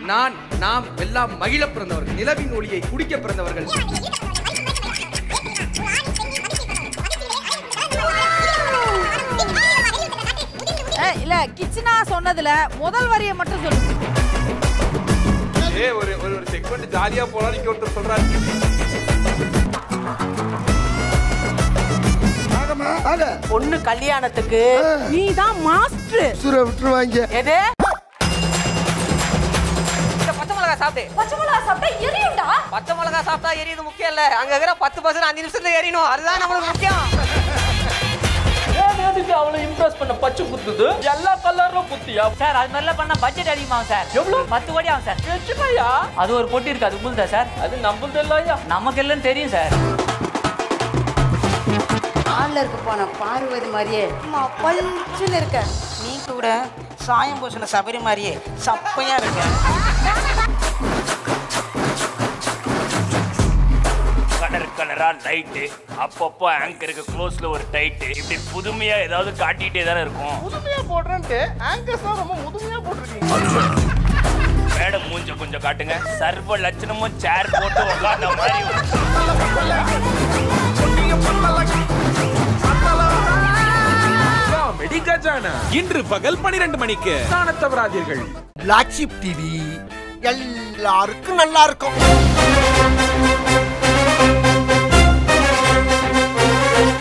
நான் நாம் எல்லாம் மகிழ பிறந்தவர்கள் நிலவின் ஒளியை குடிக்க பிறந்தவர்கள் ஏய், இல்ல கிச்சனா சொன்னதுல முதல் வரியை மட்டும் சொல்லு ஏ ஒரு ஒரு ஒரு செக்மெண்ட் ஜாலியா போலாம் நீங்க ஒருத்தர் சொல்றாரு பொண்ணு கல்யாணத்துக்கு நீ தான் மாஸ்டர் சுர விட்டுருவாங்க எது பச்சை மிளகா சாப்பிட்டு பச்சை மிளகா சாப்பிட்டா எரியும்டா பச்சை மிளகா சாப்பிட்டா எரியுது முக்கியம் இல்ல அங்க இருக்கிற பத்து பர்சன்ட் அஞ்சு நிமிஷத்துல எரியணும் அதுதான் நம்மளுக்கு முக்கியம் அவளை இம்ப்ரெஸ் பண்ண பச்சை குத்துது எல்லா கலரும் குத்தியா சார் அது மாதிரிலாம் பண்ணா பட்ஜெட் அதிகமாகும் சார் எவ்வளவு பத்து கோடி ஆகும் சார் வச்சுக்கையா அது ஒரு பொட்டி இருக்கு அது உங்களுதா சார் அது நம்மளது இல்லையா நமக்கு இல்லைன்னு தெரியும் சார் பார்லருக்கு போன பார்வதி மாதிரியே அம்மா பளிச்சுன்னு இருக்க நீ கூட சாயம் பூசின சபரி மாதிரியே சப்பையா இருக்க கலர் கலரா லைட்டு அப்பப்போ ஆங்கருக்கு க்ளோஸ்ல ஒரு டைட்டு இப்படி புதுமையா ஏதாவது காட்டிட்டே தானே இருக்கும் புதுமையா போடுறேன்ட்டு ஆங்கர்ஸ் தான் ரொம்ப முதுமையா போட்டிருக்கீங்க மேடம் மூஞ்ச கொஞ்சம் காட்டுங்க சர்வ லட்சணமும் சேர் போட்டு உட்கார்ந்த மாதிரி மெடி கஜானா இன்று பகல் பனிரெண்டு மணிக்கு காணத் தவறாதீர்கள் பிளாக் ஷிப் டிவி எல்லாருக்கும் நல்லா இருக்கும்